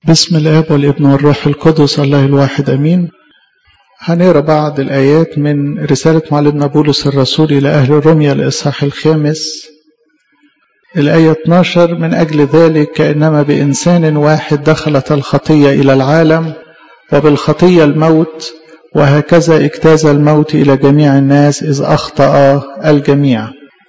بسم الاب والابن والروح القدس الله الواحد امين هنقرا بعض الايات من رساله معلمنا بولس الرسول الى اهل الرميه الاصحاح الخامس الايه 12 من اجل ذلك كانما بانسان واحد دخلت الخطيه الى العالم وبالخطيه الموت وهكذا اجتاز الموت الى جميع الناس اذ اخطا الجميع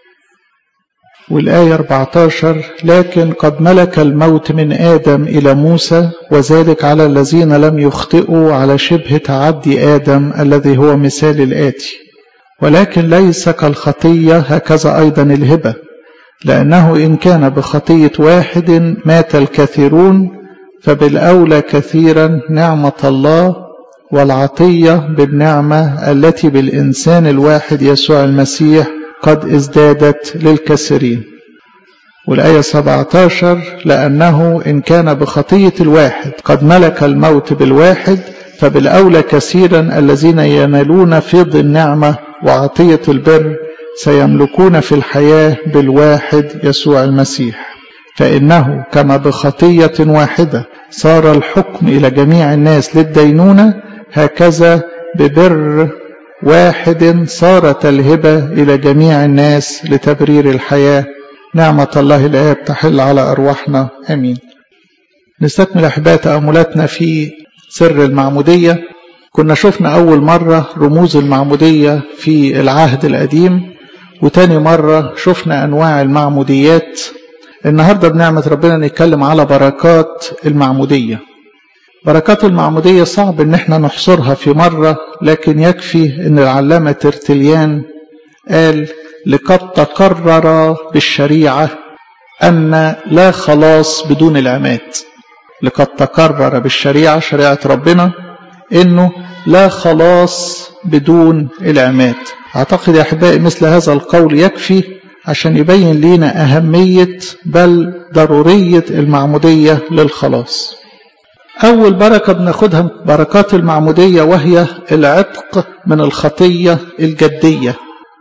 والآية 14 لكن قد ملك الموت من آدم إلى موسى وذلك على الذين لم يخطئوا على شبه تعدي آدم الذي هو مثال الآتي ولكن ليس كالخطية هكذا أيضا الهبة لأنه إن كان بخطية واحد مات الكثيرون فبالأولى كثيرا نعمة الله والعطية بالنعمة التي بالإنسان الواحد يسوع المسيح قد ازدادت للكثيرين والآية 17 لأنه إن كان بخطية الواحد قد ملك الموت بالواحد فبالأولى كثيرا الذين ينالون فيض النعمة وعطية البر سيملكون في الحياة بالواحد يسوع المسيح فإنه كما بخطية واحدة صار الحكم إلى جميع الناس للدينونة هكذا ببر واحد صارت الهبة إلى جميع الناس لتبرير الحياة نعمة الله الآب تحل على أرواحنا أمين نستكمل أحباء تأملاتنا في سر المعمودية كنا شفنا أول مرة رموز المعمودية في العهد القديم وتاني مرة شفنا أنواع المعموديات النهاردة بنعمة ربنا نتكلم على بركات المعمودية بركات المعمودية صعب ان احنا نحصرها في مرة لكن يكفي ان العلامة ترتليان قال لقد تقرر بالشريعة ان لا خلاص بدون العماد لقد تقرر بالشريعة شريعة ربنا انه لا خلاص بدون العماد اعتقد يا احبائي مثل هذا القول يكفي عشان يبين لنا اهمية بل ضرورية المعمودية للخلاص أول بركة بناخدها بركات المعمودية وهي العتق من الخطية الجدية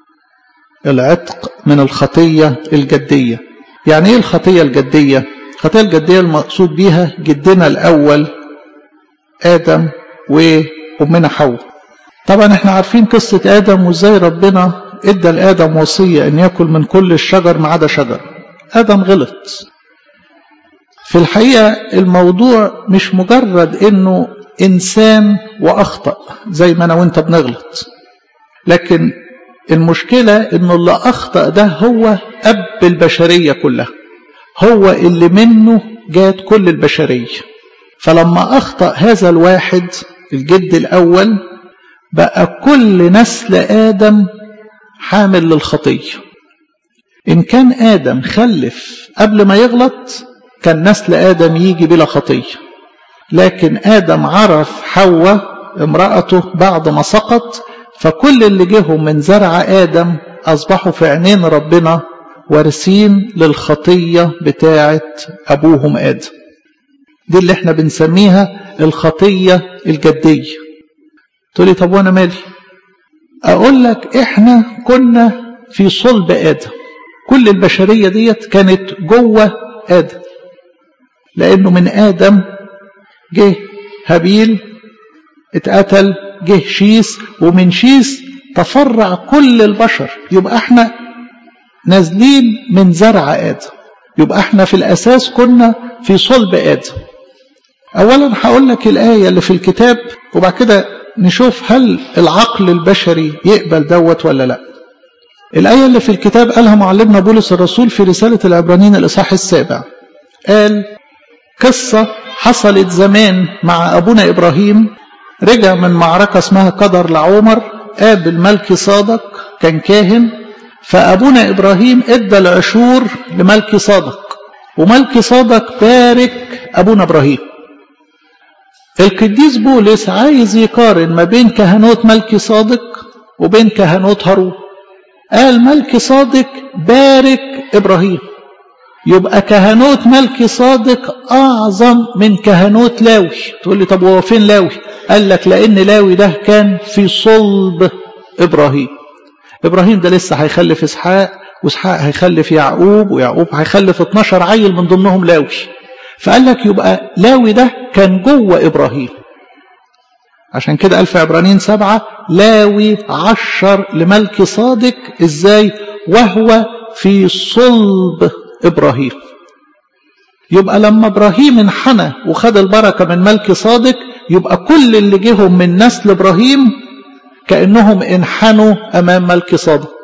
العتق من الخطية الجدية يعني إيه الخطية الجدية؟ الخطية الجدية المقصود بيها جدنا الأول آدم وأمنا حواء طبعا احنا عارفين قصة آدم وازاي ربنا ادى لآدم وصية ان يأكل من كل الشجر ما عدا شجر آدم غلط في الحقيقة الموضوع مش مجرد انه انسان واخطأ زي ما انا وانت بنغلط لكن المشكلة انه اللي اخطأ ده هو اب البشرية كلها هو اللي منه جات كل البشرية فلما اخطأ هذا الواحد الجد الاول بقى كل نسل ادم حامل للخطية ان كان ادم خلف قبل ما يغلط كان نسل آدم يجي بلا خطية لكن آدم عرف حواء امرأته بعد ما سقط فكل اللي جيهم من زرع آدم أصبحوا في عينين ربنا وارثين للخطية بتاعة أبوهم آدم دي اللي احنا بنسميها الخطية الجدية تقولي طب وانا مالي اقول لك احنا كنا في صلب آدم كل البشرية ديت كانت جوه آدم لأنه من آدم جه هابيل اتقتل جه شيس ومن شيس تفرع كل البشر يبقى احنا نازلين من زرع آدم يبقى احنا في الأساس كنا في صلب آدم أولا هقول لك الآية اللي في الكتاب وبعد كده نشوف هل العقل البشري يقبل دوت ولا لا الآية اللي في الكتاب قالها معلمنا بولس الرسول في رسالة العبرانيين الإصحاح السابع قال قصة حصلت زمان مع أبونا إبراهيم رجع من معركة اسمها قدر لعمر قابل ملكي صادق كان كاهن فأبونا إبراهيم ادى العشور لملكي صادق وملكي صادق بارك أبونا إبراهيم القديس بولس عايز يقارن ما بين كهنوت ملكي صادق وبين كهنوت هارون قال ملكي صادق بارك إبراهيم يبقى كهنوت ملكي صادق أعظم من كهنوت لاوي تقول لي طب هو فين لاوي قال لك لأن لاوي ده كان في صلب إبراهيم إبراهيم ده لسه هيخلف إسحاق وإسحاق هيخلف يعقوب ويعقوب هيخلف 12 عيل من ضمنهم لاوي فقال لك يبقى لاوي ده كان جوه إبراهيم عشان كده قال في عبرانيين سبعة لاوي عشر لملك صادق ازاي وهو في صلب إبراهيم يبقى لما إبراهيم انحنى وخد البركة من ملك صادق يبقى كل اللي جيهم من نسل إبراهيم كأنهم انحنوا أمام ملك صادق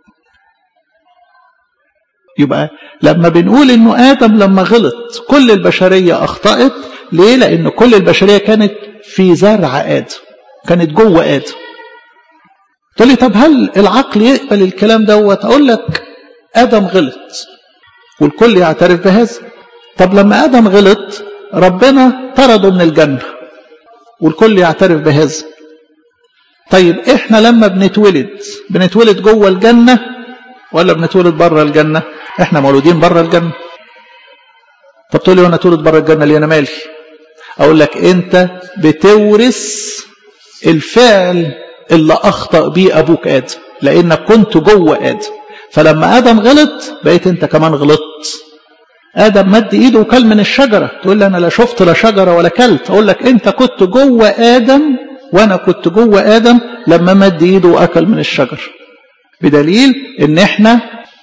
يبقى لما بنقول انه ادم لما غلط كل البشريه اخطات ليه لان كل البشريه كانت في زرع ادم كانت جوه ادم تقول لي طب هل العقل يقبل الكلام دوت اقول لك ادم غلط والكل يعترف بهذا طب لما ادم غلط ربنا طرده من الجنه والكل يعترف بهذا طيب احنا لما بنتولد بنتولد جوه الجنه ولا بنتولد بره الجنه احنا مولودين بره الجنه طب تقول لي وانا اتولد بره الجنه ليه انا مالي اقول لك انت بتورث الفعل اللي اخطا بيه ابوك ادم لانك كنت جوه ادم فلما ادم غلط بقيت انت كمان غلطت ادم مد ايده وكل من الشجره تقول لي انا لا شفت لا شجره ولا كلت اقول لك انت كنت جوه ادم وانا كنت جوه ادم لما مد ايده واكل من الشجر بدليل ان احنا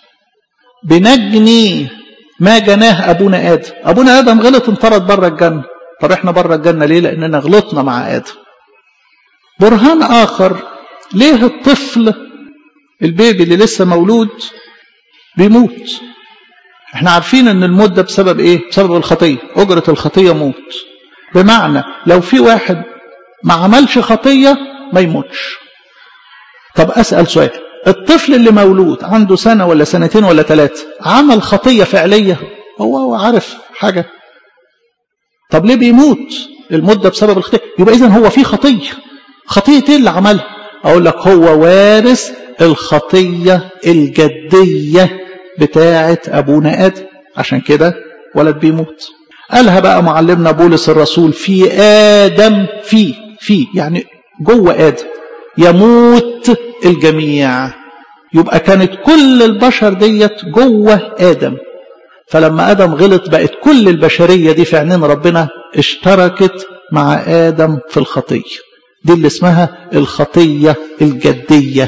بنجني ما جناه ابونا ادم ابونا ادم غلط انطرد بره الجنه طب احنا بره الجنه ليه لاننا غلطنا مع ادم برهان اخر ليه الطفل البيبي اللي لسه مولود بيموت احنا عارفين ان الموت ده بسبب ايه بسبب الخطيه اجره الخطيه موت بمعنى لو في واحد ما عملش خطيه ما يموتش طب اسال سؤال الطفل اللي مولود عنده سنه ولا سنتين ولا ثلاثه عمل خطيه فعليه هو هو عارف حاجه طب ليه بيموت الموت ده بسبب الخطيه يبقى اذا هو في خطيه خطيه ايه اللي عملها اقول لك هو وارث الخطيه الجديه بتاعه ابونا ادم عشان كده ولد بيموت قالها بقى معلمنا بولس الرسول في ادم في في يعني جوه ادم يموت الجميع يبقى كانت كل البشر ديت جوه ادم فلما ادم غلط بقت كل البشريه دي في عينين ربنا اشتركت مع ادم في الخطيه دي اللي اسمها الخطيه الجديه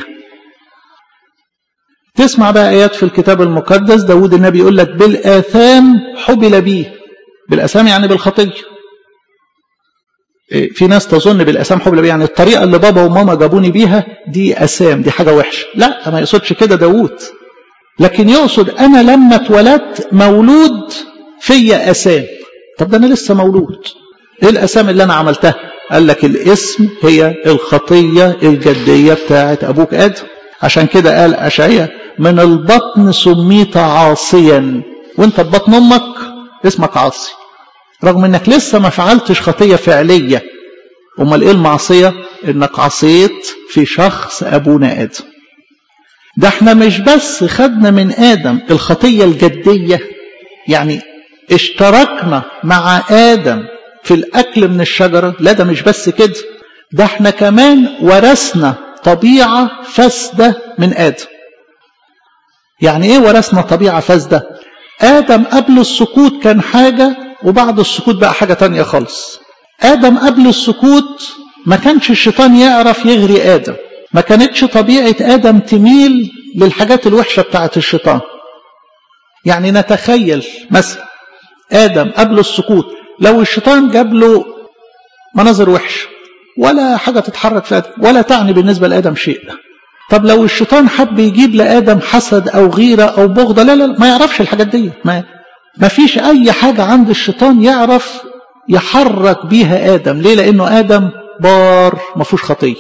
تسمع بقى ايات في الكتاب المقدس داود النبي يقول لك بالاثام حبل بيه بالاثام يعني بالخطيه في ناس تظن بالاسام حبل بيه يعني الطريقه اللي بابا وماما جابوني بيها دي اسام دي حاجه وحشه لا ما يقصدش كده داود لكن يقصد انا لما اتولدت مولود فيا اسام طب ده انا لسه مولود ايه الاسام اللي انا عملتها قال لك الاسم هي الخطيه الجديه بتاعه ابوك ادم عشان كده قال اشعياء من البطن سميت عاصيا وانت في بطن امك اسمك عاصي رغم انك لسه ما فعلتش خطيه فعليه امال ايه المعصيه انك عصيت في شخص ابونا ادم ده احنا مش بس خدنا من ادم الخطيه الجديه يعني اشتركنا مع ادم في الاكل من الشجره لا ده مش بس كده ده احنا كمان ورثنا طبيعه فاسده من ادم يعني ايه ورثنا طبيعه فاسده ادم قبل السقوط كان حاجه وبعد السقوط بقى حاجه تانية خالص ادم قبل السقوط ما كانش الشيطان يعرف يغري ادم ما كانتش طبيعه ادم تميل للحاجات الوحشه بتاعت الشيطان يعني نتخيل مثلا ادم قبل السقوط لو الشيطان جاب له مناظر وحشه ولا حاجه تتحرك في ادم ولا تعني بالنسبه لادم شيء طب لو الشيطان حب يجيب لادم حسد او غيره او بغضه لا لا ما يعرفش الحاجات دي ما ما فيش اي حاجه عند الشيطان يعرف يحرك بيها ادم ليه لانه ادم بار ما فيهوش خطيه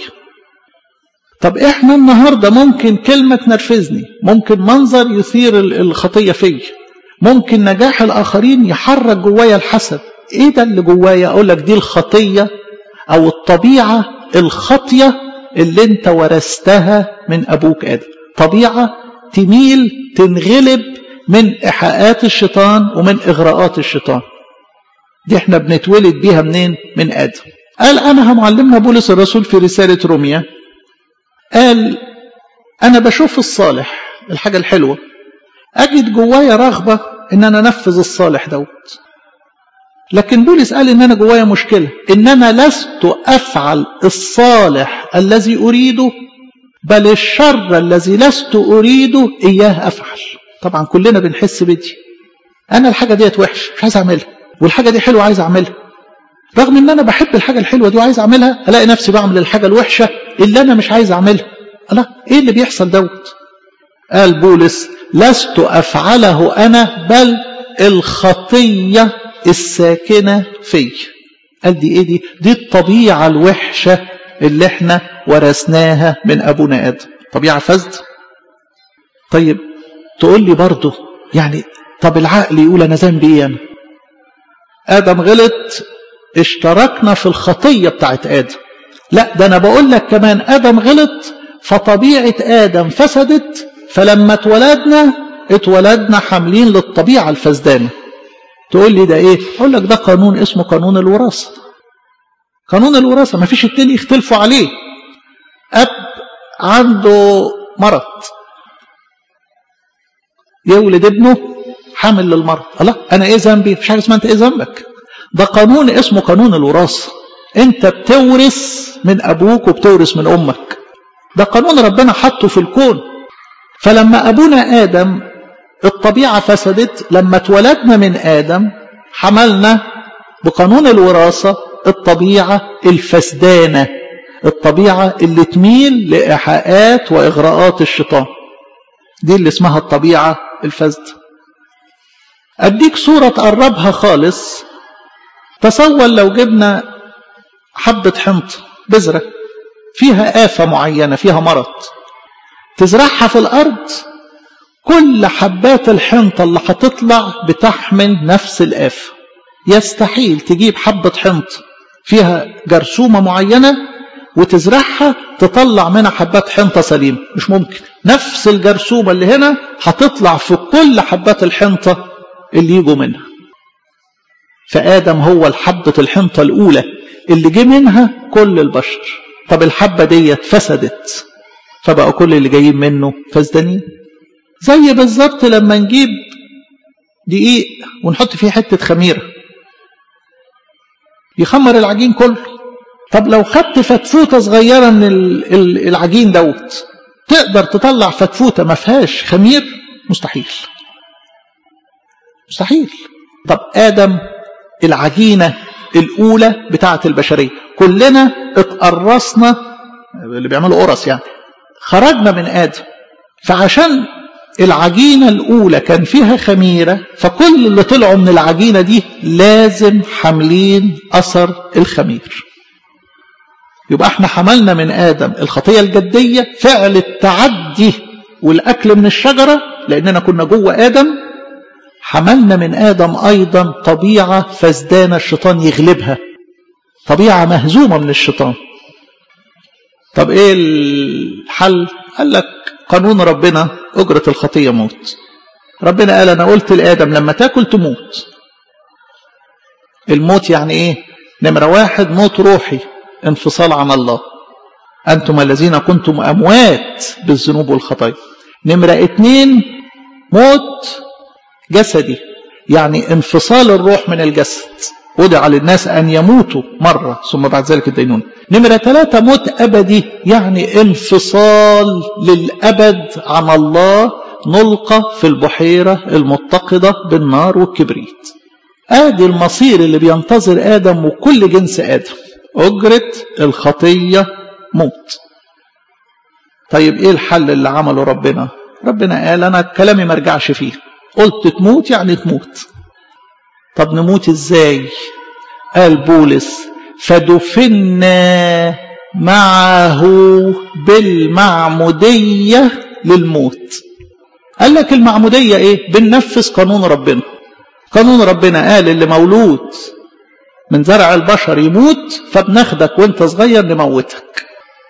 طب احنا النهارده ممكن كلمه تنرفزني ممكن منظر يثير الخطيه فيا ممكن نجاح الاخرين يحرك جوايا الحسد ايه ده اللي جوايا اقول لك دي الخطيه او الطبيعه الخاطيه اللي انت ورثتها من ابوك ادم طبيعه تميل تنغلب من ايحاءات الشيطان ومن اغراءات الشيطان دي احنا بنتولد بيها منين من ادم قال انا معلمنا بولس الرسول في رساله روميا قال انا بشوف الصالح الحاجه الحلوه اجد جوايا رغبه ان انا انفذ الصالح دوت لكن بولس قال ان انا جوايا مشكله ان انا لست افعل الصالح الذي اريده بل الشر الذي لست اريده اياه افعل طبعا كلنا بنحس بدي انا الحاجه ديت وحش مش عايز اعملها والحاجه دي حلوه عايز اعملها رغم ان انا بحب الحاجه الحلوه دي وعايز اعملها الاقي نفسي بعمل الحاجه الوحشه اللي انا مش عايز اعملها الله ايه اللي بيحصل دوت قال بولس لست افعله انا بل الخطيه الساكنه في قال دي ايه دي دي الطبيعه الوحشه اللي احنا ورثناها من ابونا ادم طبيعه فاسده طيب تقول لي برضه يعني طب العقل يقول انا ذنبي ايه انا ادم غلط اشتركنا في الخطيه بتاعت ادم لا ده انا بقول لك كمان ادم غلط فطبيعه ادم فسدت فلما اتولدنا اتولدنا حاملين للطبيعه الفسدانه تقول لي ده ايه اقول لك ده قانون اسمه قانون الوراثه قانون الوراثه ما فيش اتنين يختلفوا عليه اب عنده مرض يولد ابنه حامل للمرض الله انا ايه ذنبي مش حاجه اسمها انت ايه ذنبك ده قانون اسمه قانون الوراثه انت بتورث من ابوك وبتورث من امك ده قانون ربنا حطه في الكون فلما ابونا ادم الطبيعه فسدت لما اتولدنا من ادم حملنا بقانون الوراثه الطبيعه الفسدانه الطبيعه اللي تميل لايحاءات واغراءات الشيطان دي اللي اسمها الطبيعه الفاسده اديك صوره تقربها خالص تصور لو جبنا حبه حنطه بذره فيها آفة معينة فيها مرض تزرعها في الأرض كل حبات الحنطة اللي هتطلع بتحمل نفس الآفة يستحيل تجيب حبة حنطة فيها جرثومة معينة وتزرعها تطلع منها حبات حنطة سليمة مش ممكن نفس الجرثومة اللي هنا هتطلع في كل حبات الحنطة اللي يجوا منها فآدم هو الحبة الحنطة الأولى اللي جه منها كل البشر طب الحبة ديت فسدت فبقوا كل اللي جايين منه فاسدانين زي بالظبط لما نجيب دقيق ونحط فيه حتة خميرة يخمر العجين كله طب لو خدت فتفوتة صغيرة من العجين دوت تقدر تطلع فتفوتة ما فيهاش خمير مستحيل مستحيل طب آدم العجينة الأولى بتاعة البشرية كلنا اتقرصنا اللي بيعملوا قرص يعني خرجنا من آدم فعشان العجينة الأولى كان فيها خميرة فكل اللي طلعوا من العجينة دي لازم حاملين أثر الخمير يبقى احنا حملنا من آدم الخطية الجدية فعل التعدي والأكل من الشجرة لأننا كنا جوه آدم حملنا من آدم أيضا طبيعة فزدان الشيطان يغلبها طبيعة مهزومة من الشيطان طب ايه الحل قال لك قانون ربنا أجرة الخطية موت ربنا قال أنا قلت لآدم لما تاكل تموت الموت يعني ايه نمرة واحد موت روحي انفصال عن الله أنتم الذين كنتم أموات بالذنوب والخطايا نمرة اتنين موت جسدي يعني انفصال الروح من الجسد وضع للناس أن يموتوا مرة ثم بعد ذلك الدينون نمرة ثلاثة موت أبدي يعني انفصال للأبد عن الله نلقى في البحيرة المتقدة بالنار والكبريت آدي المصير اللي بينتظر آدم وكل جنس آدم أجرة الخطية موت طيب إيه الحل اللي عمله ربنا ربنا قال أنا كلامي ما رجعش فيه قلت تموت يعني تموت طب نموت ازاي قال بولس فدفنا معه بالمعمودية للموت قال لك المعمودية ايه بننفذ قانون ربنا قانون ربنا قال اللي مولود من زرع البشر يموت فبناخدك وانت صغير نموتك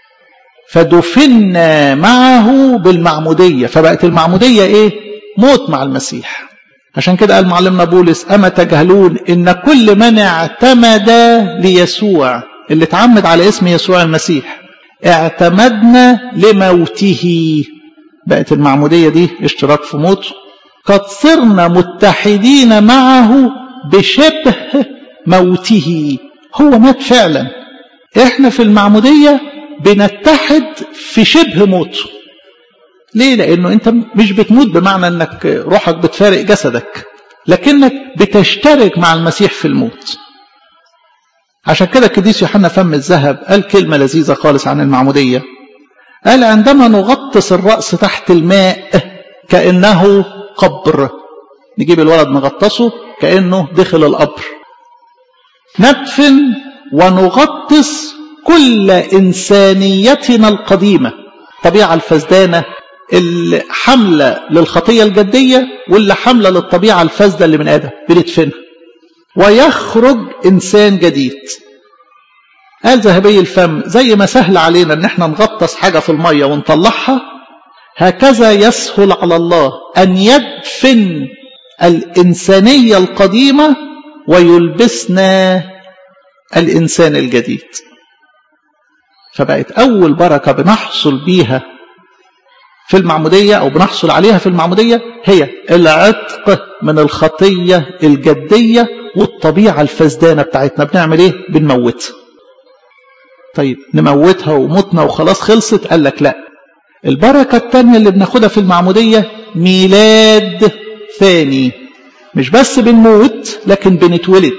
فدفنا معه بالمعمودية فبقت المعمودية ايه موت مع المسيح عشان كده قال معلمنا بولس أما تجهلون إن كل من اعتمد ليسوع اللي اتعمد على اسم يسوع المسيح اعتمدنا لموته بقت المعمودية دي اشتراك في موته قد صرنا متحدين معه بشبه موته هو مات فعلا احنا في المعمودية بنتحد في شبه موته ليه لانه انت مش بتموت بمعنى انك روحك بتفارق جسدك لكنك بتشترك مع المسيح في الموت عشان كده القديس يوحنا فم الذهب قال كلمة لذيذة خالص عن المعمودية قال عندما نغطس الرأس تحت الماء كأنه قبر نجيب الولد نغطسه كأنه دخل القبر ندفن ونغطس كل إنسانيتنا القديمة الطبيعة الفسدانة اللي حملة للخطية الجدية واللي حملة للطبيعة الفاسدة اللي من آدم بندفنها ويخرج إنسان جديد قال ذهبي الفم زي ما سهل علينا ان احنا نغطس حاجة في المية ونطلعها هكذا يسهل على الله أن يدفن الإنسانية القديمة ويلبسنا الإنسان الجديد فبقت أول بركة بنحصل بيها في المعمودية أو بنحصل عليها في المعمودية هي العتق من الخطية الجدية والطبيعة الفسدانة بتاعتنا بنعمل إيه؟ بنموتها طيب نموتها وموتنا وخلاص خلصت قال لك لا البركة الثانية اللي بناخدها في المعمودية ميلاد ثاني مش بس بنموت لكن بنتولد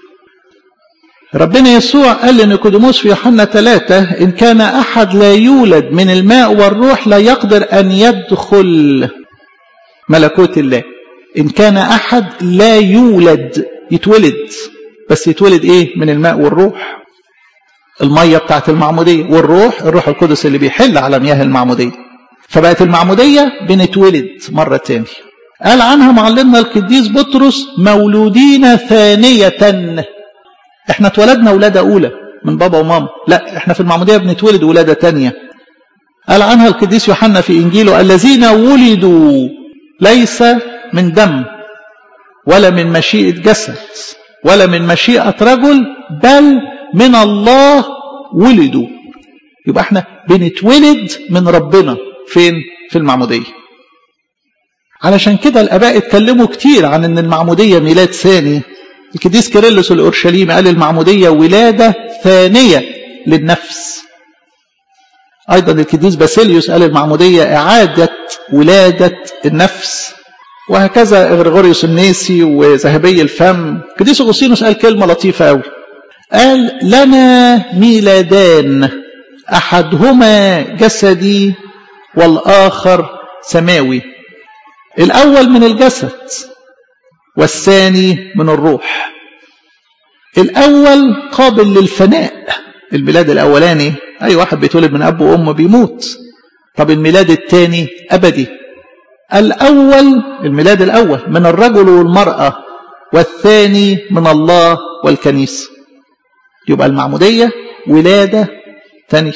ربنا يسوع قال لنيقوديموس في يوحنا ثلاثة إن كان أحد لا يولد من الماء والروح لا يقدر أن يدخل ملكوت الله إن كان أحد لا يولد يتولد بس يتولد إيه من الماء والروح المية بتاعت المعمودية والروح الروح القدس اللي بيحل على مياه المعمودية فبقت المعمودية بنتولد مرة تاني قال عنها معلمنا القديس بطرس مولودين ثانية احنا اتولدنا ولادة أولى من بابا وماما لا احنا في المعمودية بنتولد ولادة تانية قال عنها القديس يوحنا في إنجيله الذين ولدوا ليس من دم ولا من مشيئة جسد ولا من مشيئة رجل بل من الله ولدوا يبقى احنا بنتولد من ربنا فين في المعمودية علشان كده الآباء اتكلموا كتير عن ان المعمودية ميلاد ثاني القديس كيرلس الأورشليمي قال المعمودية ولادة ثانية للنفس أيضا القديس باسيليوس قال المعمودية إعادة ولادة النفس وهكذا غريغوريوس النيسي وذهبي الفم القديس أغسطينوس قال كلمة لطيفة أوي قال لنا ميلادان أحدهما جسدي والآخر سماوي الأول من الجسد والثاني من الروح الأول قابل للفناء الميلاد الأولاني أي واحد بيتولد من أب وأم بيموت طب الميلاد الثاني أبدي الأول الميلاد الأول من الرجل والمرأة والثاني من الله والكنيسة يبقى المعمودية ولادة ثانية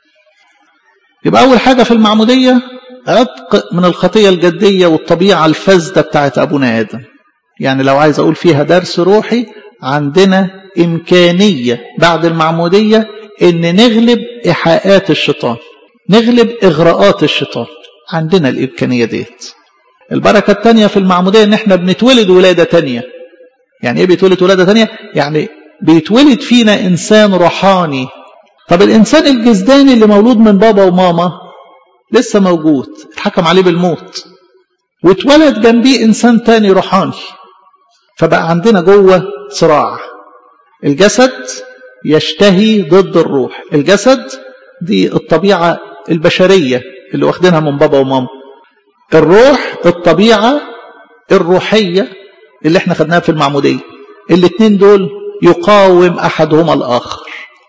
يبقى أول حاجة في المعمودية عتق من الخطية الجدية والطبيعة الفاسدة بتاعت أبونا آدم يعني لو عايز أقول فيها درس روحي عندنا إمكانية بعد المعمودية إن نغلب إيحاءات الشيطان نغلب إغراءات الشيطان عندنا الإمكانية ديت البركة الثانية في المعمودية إن إحنا بنتولد ولادة تانية يعني إيه بيتولد ولادة تانية؟ يعني بيتولد فينا إنسان روحاني طب الإنسان الجسداني اللي مولود من بابا وماما لسه موجود اتحكم عليه بالموت واتولد جنبيه إنسان تاني روحاني فبقى عندنا جوه صراع الجسد يشتهي ضد الروح الجسد دي الطبيعة البشرية اللي واخدينها من بابا وماما الروح الطبيعة الروحية اللي احنا خدناها في المعمودية الاتنين دول يقاوم أحدهما الآخر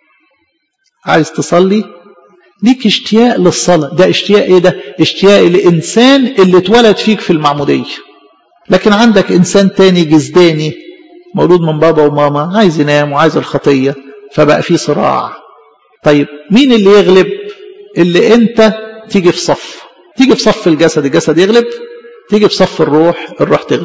عايز تصلي ليك اشتياق للصلاة ده اشتياق ايه ده اشتياق الإنسان اللي اتولد فيك في المعمودية لكن عندك إنسان تاني جزداني مولود من بابا وماما عايز ينام وعايز الخطية فبقى في صراع طيب مين اللي يغلب اللي انت تيجي في صف تيجي في صف الجسد الجسد يغلب تيجي في صف الروح الروح تغلب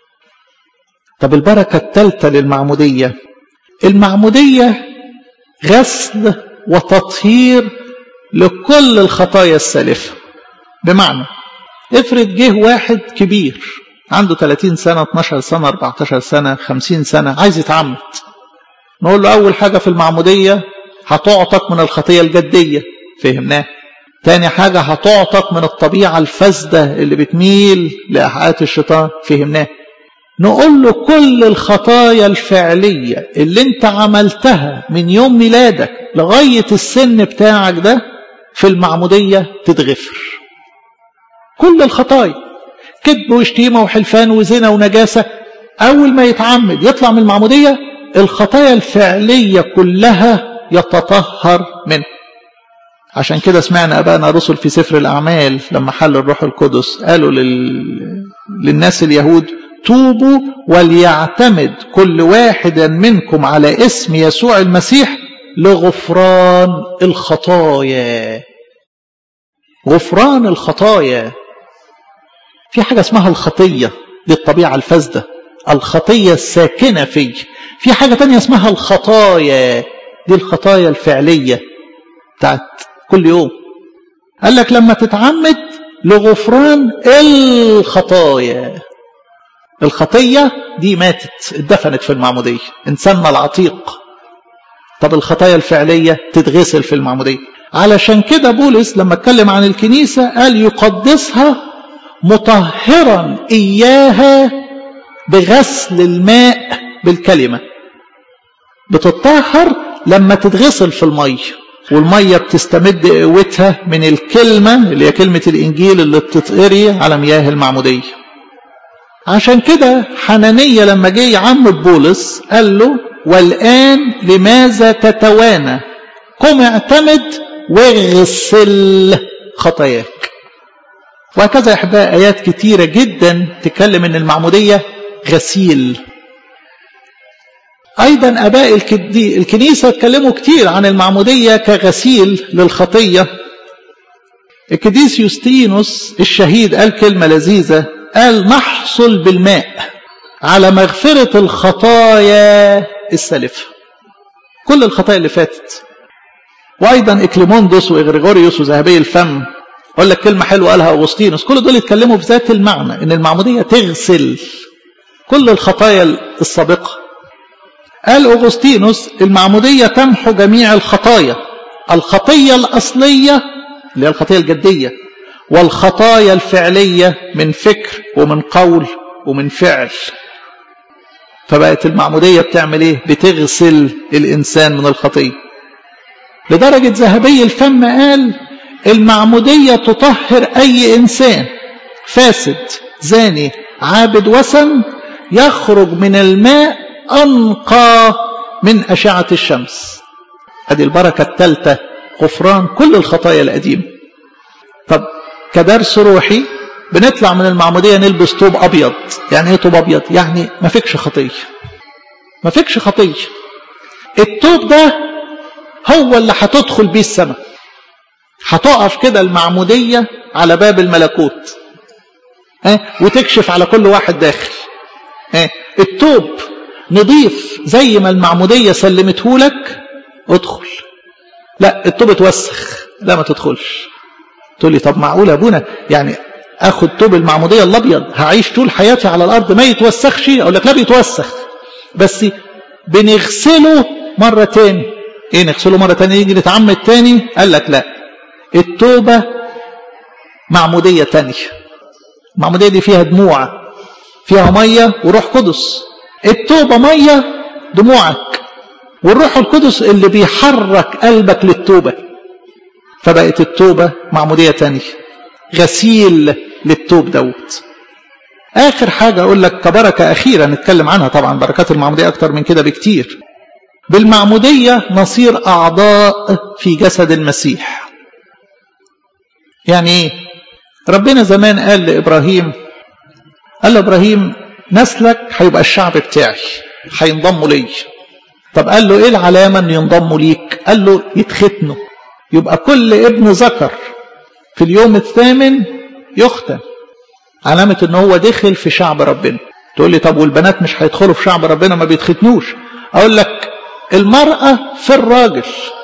طب البركة الثالثة للمعمودية المعمودية غسل وتطهير لكل الخطايا السالفة بمعنى افرض جه واحد كبير عنده 30 سنة 12 سنة 14 سنة 50 سنة عايز يتعمد نقول له أول حاجة في المعمودية هتعتق من الخطية الجدية فهمناه تاني حاجة هتعتق من الطبيعة الفاسدة اللي بتميل لإحقاقات الشيطان فهمناه نقول له كل الخطايا الفعلية اللي انت عملتها من يوم ميلادك لغاية السن بتاعك ده في المعمودية تتغفر كل الخطايا كذب وشتيمة وحلفان وزنا ونجاسة أول ما يتعمد يطلع من المعمودية الخطايا الفعلية كلها يتطهر منها عشان كده سمعنا أبانا رسل في سفر الأعمال لما حل الروح القدس قالوا لل... للناس اليهود توبوا وليعتمد كل واحد منكم على اسم يسوع المسيح لغفران الخطايا غفران الخطايا في حاجة اسمها الخطية دي الطبيعة الفاسدة الخطية الساكنة في في حاجة تانية اسمها الخطايا دي الخطايا الفعلية بتاعت كل يوم قال لك لما تتعمد لغفران الخطايا الخطية دي ماتت اتدفنت في المعمودية انساننا العتيق طب الخطايا الفعلية تتغسل في المعمودية علشان كده بولس لما اتكلم عن الكنيسة قال يقدسها مطهرا إياها بغسل الماء بالكلمة بتطهر لما تتغسل في المية والمية بتستمد قوتها من الكلمة اللي هي كلمة الإنجيل اللي بتتقري على مياه المعمودية عشان كده حنانية لما جه يعمد بولس قال له والآن لماذا تتوانى قم اعتمد واغسل خطاياك وهكذا يا آيات كتيرة جدا تتكلم ان المعمودية غسيل أيضا أباء الكنيسة اتكلموا كتير عن المعمودية كغسيل للخطية القديس يوستينوس الشهيد قال كلمة لذيذة قال نحصل بالماء على مغفرة الخطايا السالفة كل الخطايا اللي فاتت وأيضا إكليموندوس وإغريغوريوس وذهبي الفم أقول لك كلمة حلوة قالها أغسطينوس كل دول يتكلموا في ذات المعنى إن المعمودية تغسل كل الخطايا السابقة قال أغسطينوس المعمودية تمحو جميع الخطايا الخطية الأصلية اللي هي الخطية الجدية والخطايا الفعلية من فكر ومن قول ومن فعل فبقت المعمودية بتعمل ايه بتغسل الإنسان من الخطية لدرجة ذهبي الفم قال المعمودية تطهر أي إنسان فاسد زاني عابد وثن يخرج من الماء أنقى من أشعة الشمس هذه البركة الثالثة غفران كل الخطايا القديمة طب كدرس روحي بنطلع من المعمودية نلبس طوب أبيض يعني إيه طوب أبيض يعني ما فيكش خطية ما فيكش خطية الطوب ده هو اللي هتدخل بيه السماء هتقف كده المعمودية على باب الملكوت اه وتكشف على كل واحد داخل اه التوب نضيف زي ما المعمودية سلمته لك ادخل لا التوب اتوسخ لا ما تدخلش تقول لي طب معقول ابونا يعني اخد توب المعمودية الابيض هعيش طول حياتي على الارض ما يتوسخش اقول لك لا بيتوسخ بس بنغسله مرة تاني ايه نغسله مرة تانية يجي نتعمد تاني قال لك لا التوبة معمودية تانية المعمودية دي فيها دموع فيها مية وروح قدس التوبة مية دموعك والروح القدس اللي بيحرك قلبك للتوبة فبقت التوبة معمودية تانية غسيل للتوب دوت آخر حاجة أقول لك كبركة أخيرة نتكلم عنها طبعا بركات المعمودية أكتر من كده بكتير بالمعمودية نصير أعضاء في جسد المسيح يعني ايه ربنا زمان قال لإبراهيم قال لإبراهيم نسلك هيبقى الشعب بتاعي هينضموا لي طب قال له ايه العلامة ان ينضموا ليك قال له يتختنوا يبقى كل ابن ذكر في اليوم الثامن يختن علامة ان هو دخل في شعب ربنا تقول لي طب والبنات مش هيدخلوا في شعب ربنا ما بيتختنوش اقول لك المرأة في الراجل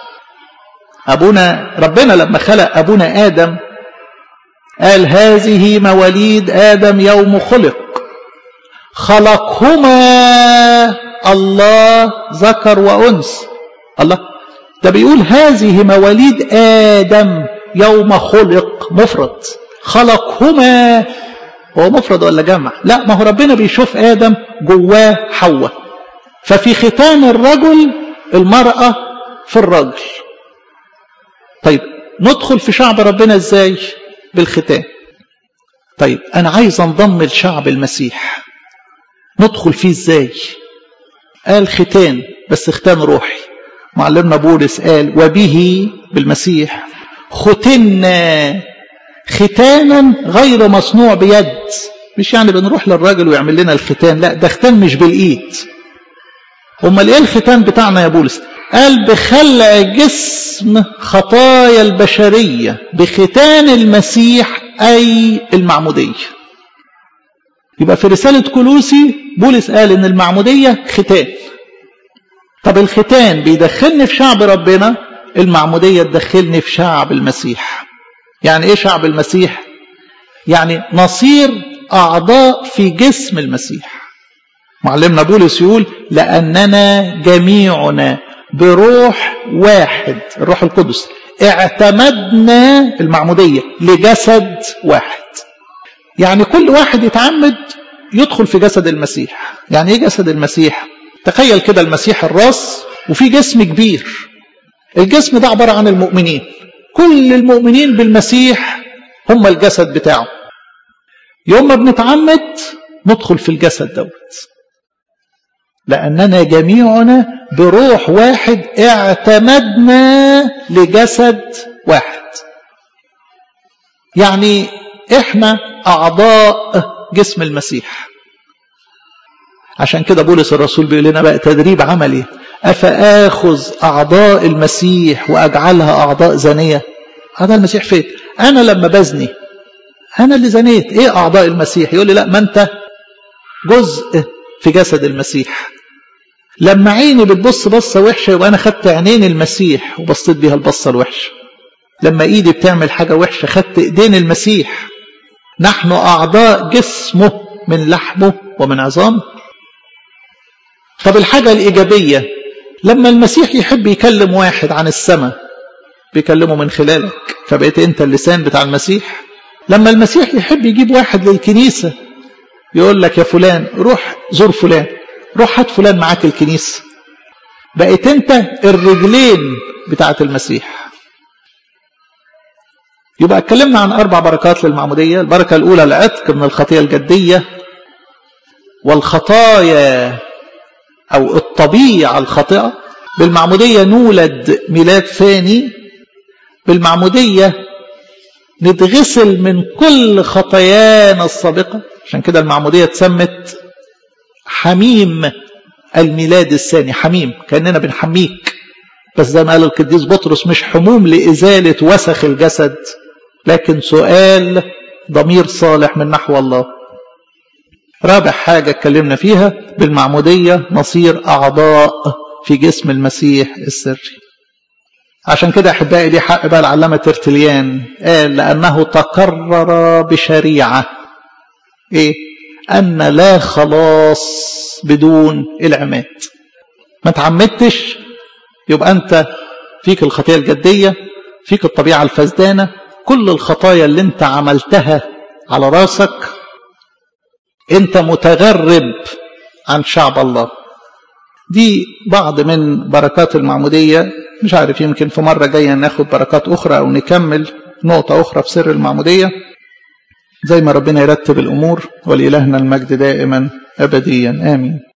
ابونا ربنا لما خلق ابونا ادم قال هذه مواليد ادم يوم خلق خلقهما الله ذكر وأنثى الله ده بيقول هذه مواليد آدم يوم خلق مفرد خلقهما هو مفرد ولا جمع لا ما هو ربنا بيشوف آدم جواه حواء ففي ختان الرجل المرأة في الرجل طيب ندخل في شعب ربنا ازاي بالختان طيب انا عايز انضم لشعب المسيح ندخل فيه ازاي قال ختان بس ختان روحي معلمنا بولس قال وبه بالمسيح ختنا ختانا غير مصنوع بيد مش يعني بنروح للراجل ويعمل لنا الختان لا ده ختان مش بالايد امال ايه الختان بتاعنا يا بولس قال بخلع جسم خطايا البشريه بختان المسيح اي المعموديه يبقى في رساله كلوسي بولس قال ان المعموديه ختان طب الختان بيدخلني في شعب ربنا المعموديه تدخلني في شعب المسيح يعني ايه شعب المسيح يعني نصير اعضاء في جسم المسيح معلمنا بولس يقول لاننا جميعنا بروح واحد الروح القدس اعتمدنا المعموديه لجسد واحد يعني كل واحد يتعمد يدخل في جسد المسيح يعني ايه جسد المسيح تخيل كده المسيح الراس وفي جسم كبير الجسم ده عباره عن المؤمنين كل المؤمنين بالمسيح هم الجسد بتاعه يوم ما بنتعمد ندخل في الجسد دوت لأننا جميعنا بروح واحد اعتمدنا لجسد واحد يعني احنا أعضاء جسم المسيح عشان كده بولس الرسول بيقول لنا بقى تدريب عملي أفآخذ أعضاء المسيح وأجعلها أعضاء زانية أعضاء المسيح فين أنا لما بزني أنا اللي زنيت إيه أعضاء المسيح يقول لي لا ما أنت جزء في جسد المسيح لما عيني بتبص بصة وحشة يبقى أنا خدت عينين المسيح وبصيت بيها البصة الوحشة لما إيدي بتعمل حاجة وحشة خدت إيدين المسيح نحن أعضاء جسمه من لحمه ومن عظامه طب الحاجة الإيجابية لما المسيح يحب يكلم واحد عن السماء بيكلمه من خلالك فبقيت أنت اللسان بتاع المسيح لما المسيح يحب يجيب واحد للكنيسة يقول لك يا فلان روح زور فلان روح هات فلان معاك الكنيسة بقيت انت الرجلين بتاعت المسيح يبقى اتكلمنا عن اربع بركات للمعمودية البركة الاولى العتق من الخطية الجدية والخطايا او الطبيعة الخاطئة بالمعمودية نولد ميلاد ثاني بالمعمودية نتغسل من كل خطايانا السابقة عشان كده المعمودية اتسمت حميم الميلاد الثاني حميم كأننا بنحميك بس زي ما قال القديس بطرس مش حموم لإزالة وسخ الجسد لكن سؤال ضمير صالح من نحو الله رابع حاجة اتكلمنا فيها بالمعمودية نصير أعضاء في جسم المسيح السري عشان كده أحبائي ليه حق بقى العلامة ترتليان قال لأنه تقرر بشريعة إيه أن لا خلاص بدون العماد ما تعمدتش يبقى أنت فيك الخطية الجدية فيك الطبيعة الفسدانة كل الخطايا اللي انت عملتها على راسك انت متغرب عن شعب الله دي بعض من بركات المعمودية مش عارف يمكن في مرة جاية ناخد بركات أخرى أو نكمل نقطة أخرى في سر المعمودية زي ما ربنا يرتب الأمور ولإلهنا المجد دائما أبديا آمين